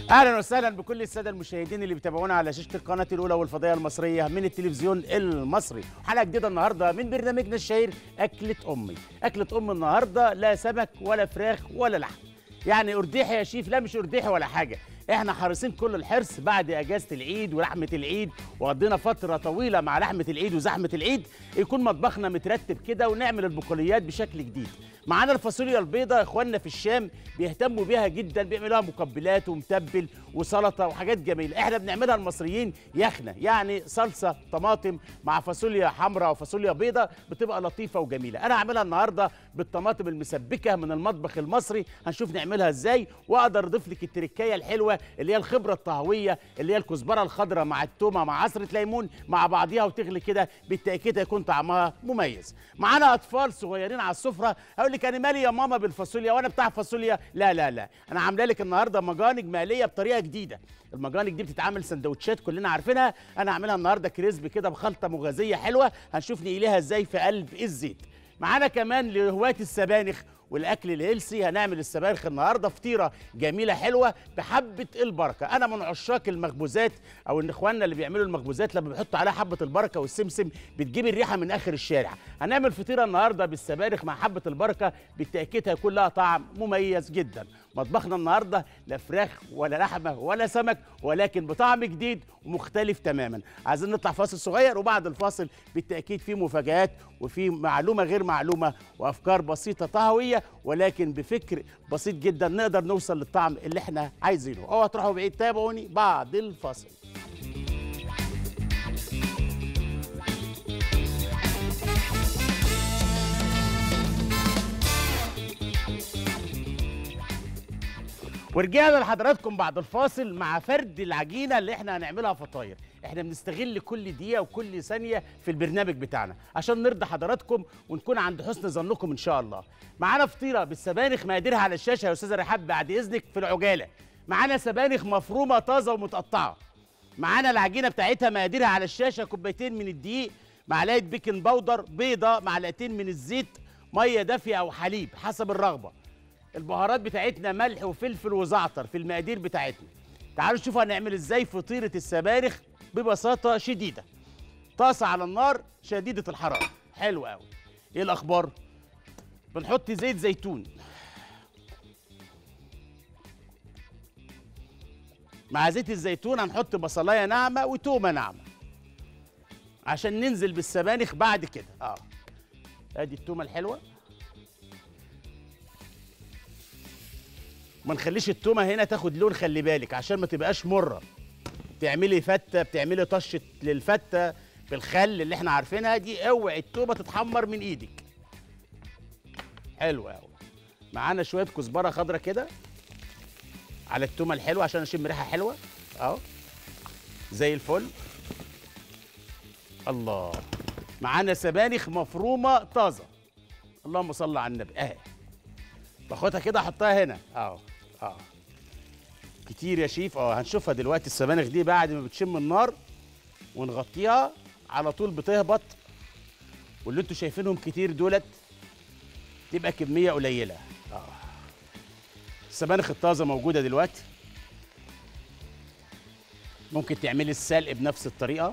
اهلا وسهلا بكل الساده المشاهدين اللي بيتابعونا على شاشه القناه الاولى والفضائيه المصريه من التلفزيون المصري حلقه جديده النهارده من برنامجنا الشهير اكله امي اكله ام النهارده لا سمك ولا فراخ ولا لحم يعني ارديحي يا شيف لا مش ارديحي ولا حاجه احنا حريصين كل الحرص بعد اجازه العيد ولحمه العيد وقضينا فتره طويله مع لحمه العيد وزحمه العيد يكون مطبخنا مترتب كده ونعمل البقوليات بشكل جديد معانا الفاصوليا البيضاء اخواننا في الشام بيهتموا بيها جدا بيعملوها مقبلات ومتبل وسلطه وحاجات جميله احنا بنعملها المصريين يخنه يعني صلصه طماطم مع فاصوليا حمراء وفاصوليا بيضاء بتبقى لطيفه وجميله انا هعملها النهارده بالطماطم المسبكه من المطبخ المصري هنشوف نعملها ازاي واقدر اضيف لك التركايه الحلوه اللي هي الخبره الطهويه اللي هي الكزبره الخضراء مع التومه مع عصره ليمون مع بعضيها وتغلي كده بالتاكيد هيكون طعمها مميز معانا اطفال صغيرين على السفره هقول لك انا مالي يا ماما بالفاصوليا وانا بتاع فاصوليا لا لا لا انا عامله لك النهارده مجانج مقليه بطريقه جديده المجانج دي بتتعمل سندوتشات كلنا عارفينها انا عاملها النهارده كريسبي كده بخلطه مغازيه حلوه هنشوف نقليها ازاي في قلب الزيت معانا كمان لهواة السبانخ والاكل الهيلسي هنعمل السبانخ النهارده فطيره جميله حلوه بحبه البركه انا من عشاق المخبوزات او ان اخواننا اللي بيعملوا المخبوزات لما بيحطوا عليها حبه البركه والسمسم بتجيب الريحه من اخر الشارع هنعمل فطيره النهارده بالسبانخ مع حبه البركه بالتاكيد هيكون لها طعم مميز جدا مطبخنا النهارده لا فراخ ولا لحمه ولا سمك ولكن بطعم جديد ومختلف تماما عايزين نطلع فاصل صغير وبعد الفاصل بالتاكيد في مفاجات وفي معلومه غير معلومه وافكار بسيطه طهويه ولكن بفكر بسيط جدا نقدر نوصل للطعم اللي احنا عايزينه اوعوا تروحوا بعيد تابعوني بعد الفاصل ورجعنا لحضراتكم بعد الفاصل مع فرد العجينه اللي احنا هنعملها فطاير احنا بنستغل كل دقيقه وكل ثانيه في البرنامج بتاعنا عشان نرضي حضراتكم ونكون عند حسن ظنكم ان شاء الله معانا فطيره بالسبانخ مقاديرها على الشاشه يا استاذه رحاب بعد اذنك في العجاله معانا سبانخ مفرومه طازه ومتقطعه معانا العجينه بتاعتها مقاديرها على الشاشه كوبايتين من الدقيق معلقه بيكنج باودر بيضه معلقتين من الزيت ميه دافيه او حليب حسب الرغبه البهارات بتاعتنا ملح وفلفل وزعتر في المقادير بتاعتنا تعالوا نشوف هنعمل ازاي فطيره السبانخ ببساطه شديده طاسه على النار شديده الحراره حلو قوي ايه الاخبار بنحط زيت زيتون مع زيت الزيتون هنحط بصلايه ناعمه وتومه ناعمه عشان ننزل بالسبانخ بعد كده اه ادي التومه الحلوه ما نخليش التومه هنا تاخد لون خلي بالك عشان ما تبقاش مره بتعملي فته بتعملي طشه للفته بالخل اللي احنا عارفينها دي اوعي التومه تتحمر من ايدك حلو قوي معانا شويه كزبره خضرة كده على التومه الحلوه عشان اشم ريحه حلوه اهو زي الفل الله معانا سبانخ مفرومه طازه اللهم صل على النبي اهي باخدها كده احطها هنا اهو اه كتير يا شيف اه هنشوفها دلوقتي السبانخ دي بعد ما بتشم النار ونغطيها على طول بتهبط واللي انتوا شايفينهم كتير دولت تبقى كميه قليله اه السبانخ الطازه موجوده دلوقتي ممكن تعملي السلق بنفس الطريقه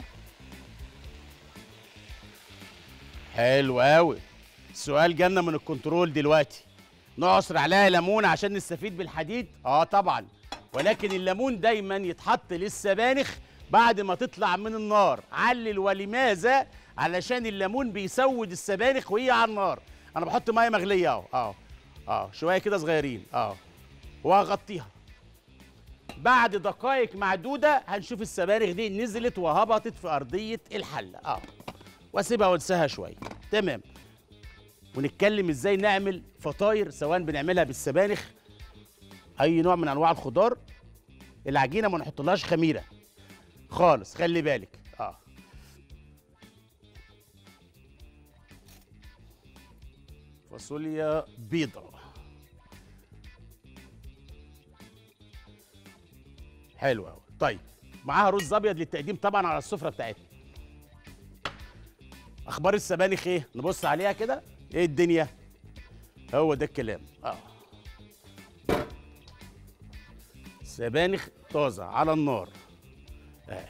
حلو قوي السؤال جالنا من الكنترول دلوقتي نعصر عليها ليمون عشان نستفيد بالحديد اه طبعا ولكن الليمون دايما يتحط للسبانخ بعد ما تطلع من النار علل ولماذا علشان الليمون بيسود السبانخ وهي على النار انا بحط ميه مغليه اهو اه اه شويه كده صغيرين اه وهغطيها بعد دقائق معدوده هنشوف السبانخ دي نزلت وهبطت في ارضيه الحله اه واسيبها وانساها شويه تمام ونتكلم ازاي نعمل فطاير سواء بنعملها بالسبانخ اي نوع من انواع الخضار العجينه ما نحطلهاش خميره خالص خلي بالك اه فاصوليا بيضة حلو قوي طيب معاها رز ابيض للتقديم طبعا على السفره بتاعتنا اخبار السبانخ ايه نبص عليها كده ايه الدنيا هو ده الكلام اه سبانخ طازه على النار اه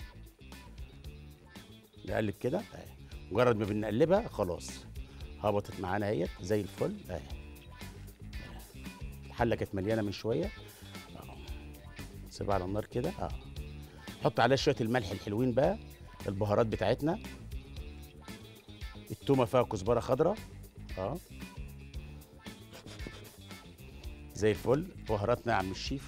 نقلب كده اه مجرد ما بنقلبها خلاص هبطت معانا اهيت زي الفل اه الحله كانت مليانه من شويه اه سيبها على النار كده اه نحط عليها شويه الملح الحلوين بقى البهارات بتاعتنا التومه فيها كزبره خضراء اه زي الفل بهاراتنا يا عم الشيف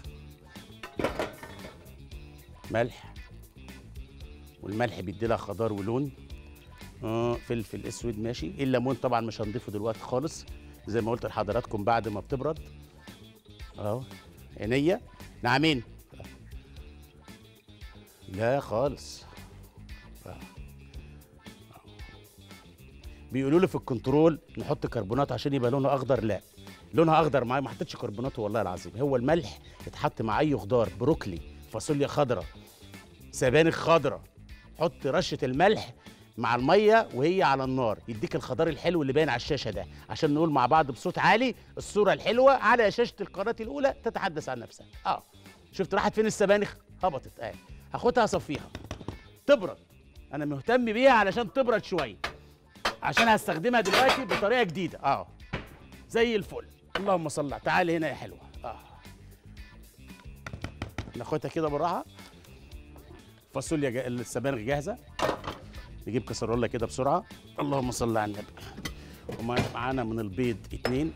ملح والملح بيدي لها خضار ولون اه فلفل اسود ماشي الليمون طبعا مش هنضيفه دلوقتي خالص زي ما قلت لحضراتكم بعد ما بتبرد اهو عينيا نعمين لا خالص آه. بيقولوا لي في الكنترول نحط كربونات عشان يبقى لونها اخضر لا لونها اخضر معايا ما حطيتش كربونات والله العظيم هو الملح يتحط مع اي خضار بروكلي فاصوليا خضراء سبانخ خضراء حط رشه الملح مع الميه وهي على النار يديك الخضار الحلو اللي باين على الشاشه ده عشان نقول مع بعض بصوت عالي الصوره الحلوه على شاشه القناه الاولى تتحدث عن نفسها اه شفت راحت فين السبانخ هبطت اه هاخدها اصفيها تبرد انا مهتم بيها علشان تبرد شويه عشان هستخدمها دلوقتي بطريقه جديده اه زي الفل اللهم صل على تعالي هنا يا حلوه اه ناخدها كده بالراحه فاصوليا جا... السبانخ جاهزه نجيب كسرولة كده بسرعه اللهم صل على النبي ومعانا من البيض اتنين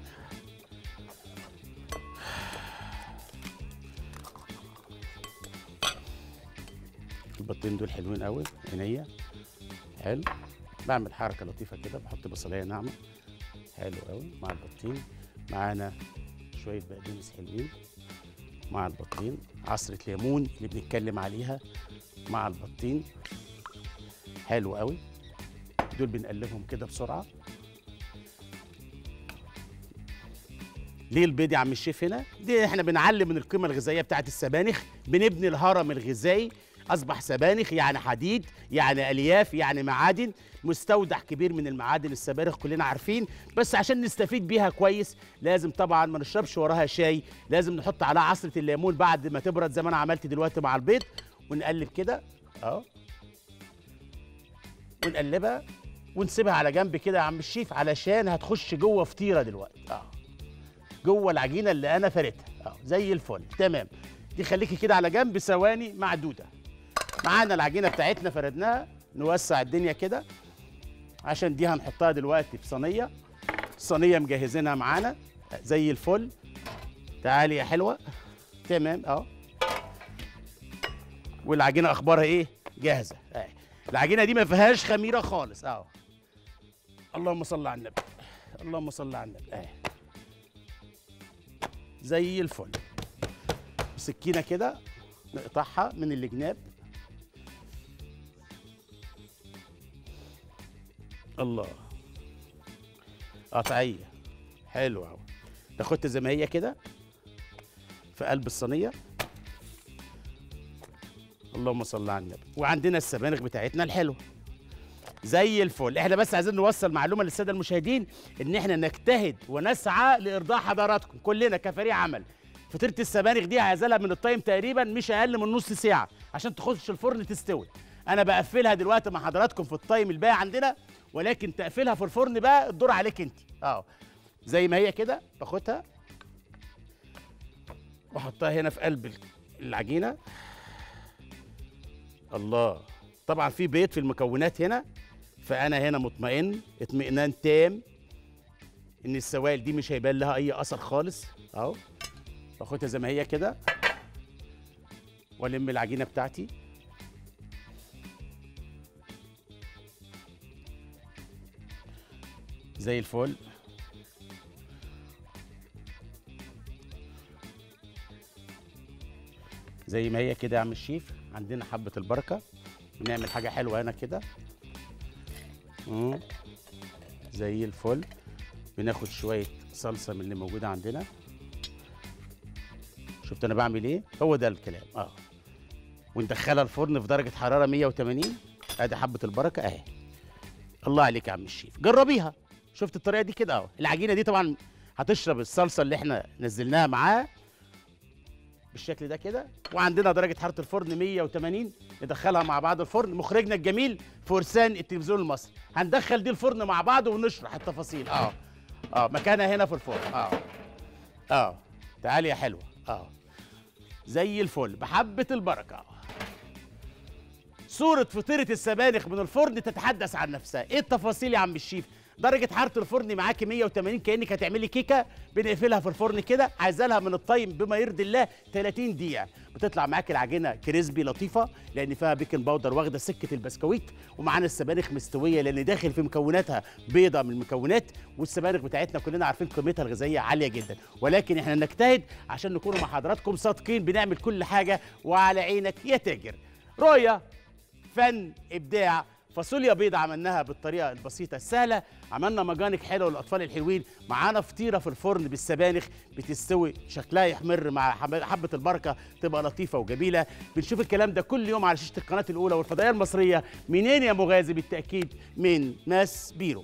البطين دول حلوين قوي عينيا حلو بعمل حركه لطيفه كده بحط بصلايه ناعمه حلو قوي مع البطين معانا شويه بقدونس حلوين مع البطين عصره ليمون اللي بنتكلم عليها مع البطين حلو قوي دول بنقلبهم كده بسرعه ليه البيض يا عم الشيف هنا دي احنا بنعلم من القيمه الغذائيه بتاعت السبانخ بنبني الهرم الغذائي اصبح سبانخ يعني حديد يعني الياف يعني معادن مستودع كبير من المعادن السبانخ كلنا عارفين بس عشان نستفيد بيها كويس لازم طبعا ما نشربش وراها شاي لازم نحط عليها عصره الليمون بعد ما تبرد زي ما انا عملت دلوقتي مع البيض ونقلب كده اهو ونقلبها ونسيبها على جنب كده يا عم الشيف علشان هتخش جوه فطيره دلوقتي اه جوه العجينه اللي انا فردتها اه زي الفل تمام دي خليكي كده على جنب ثواني معدوده معانا العجينه بتاعتنا فردناها نوسع الدنيا كده عشان دي هنحطها دلوقتي في صينيه الصينيه مجهزينها معانا زي الفل تعالي يا حلوه تمام اه والعجينه اخبارها ايه جاهزه اه العجينه دي ما فيهاش خميره خالص اه اللهم صل على النبي اللهم صل على النبي اه زي الفل سكينه كده نقطعها من الجناب الله قطعيه حلوه اهو تاخدها زي ما هي كده في قلب الصينيه اللهم صل على النبي وعندنا السبانخ بتاعتنا الحلوه زي الفل احنا بس عايزين نوصل معلومه للساده المشاهدين ان احنا نجتهد ونسعى لارضاء حضراتكم كلنا كفريق عمل فطيره السبانخ دي عايزه لها من التايم تقريبا مش اقل من نص ساعه عشان تخش الفرن تستوي انا بقفلها دلوقتي مع حضراتكم في التايم الباقي عندنا ولكن تقفلها في الفرن بقى الدور عليك انت اه زي ما هي كده باخدها واحطها هنا في قلب العجينه الله طبعا في بيض في المكونات هنا فانا هنا مطمئن اطمئنان تام ان السوائل دي مش هيبان لها اي اثر خالص اهو باخدها زي ما هي كده والم العجينه بتاعتي زي الفل زي ما هي كده يا عم الشيف عندنا حبة البركة بنعمل حاجة حلوة هنا كده مم. زي الفل بناخد شوية صلصة من اللي موجودة عندنا شفت أنا بعمل إيه؟ هو ده الكلام أه وندخلها الفرن في درجة حرارة 180 أدي حبة البركة أهي الله عليك يا عم الشيف جربيها شفت الطريقة دي كده أهو العجينة دي طبعا هتشرب الصلصة اللي إحنا نزلناها معاها بالشكل ده كده وعندنا درجه حراره الفرن 180 ندخلها مع بعض الفرن مخرجنا الجميل فرسان التلفزيون المصري هندخل دي الفرن مع بعض ونشرح التفاصيل اه اه مكانها هنا في الفرن اه اه تعالي يا حلوه اه زي الفل بحبه البركه صورة فطيرة السبانخ من الفرن تتحدث عن نفسها، إيه التفاصيل يا عم الشيف؟ درجة حرارة الفرن معاكي 180 كأنك هتعملي كيكة بنقفلها في الفرن كده عايزة لها من الطيب بما يرضي الله 30 دقيقة بتطلع معاكي العجينة كريسبي لطيفة لأن فيها بيكنج باودر واخدة سكة البسكويت ومعانا السبانخ مستوية لأن داخل في مكوناتها بيضة من المكونات والسبانخ بتاعتنا كلنا عارفين قيمتها الغذائية عالية جدا ولكن احنا نجتهد عشان نكونوا مع حضراتكم صادقين بنعمل كل حاجة وعلى عينك يا تاجر رؤية فن ابداع فاصوليا بيض عملناها بالطريقه البسيطه السهله عملنا مجانك حلوه للاطفال الحلوين معانا فطيره في الفرن بالسبانخ بتستوي شكلها يحمر مع حب- حبه البركه تبقى لطيفه وجميله بنشوف الكلام ده كل يوم على شاشه القناه الاولى والفضائيه المصريه منين يا مغازي بالتاكيد من ماس بيرو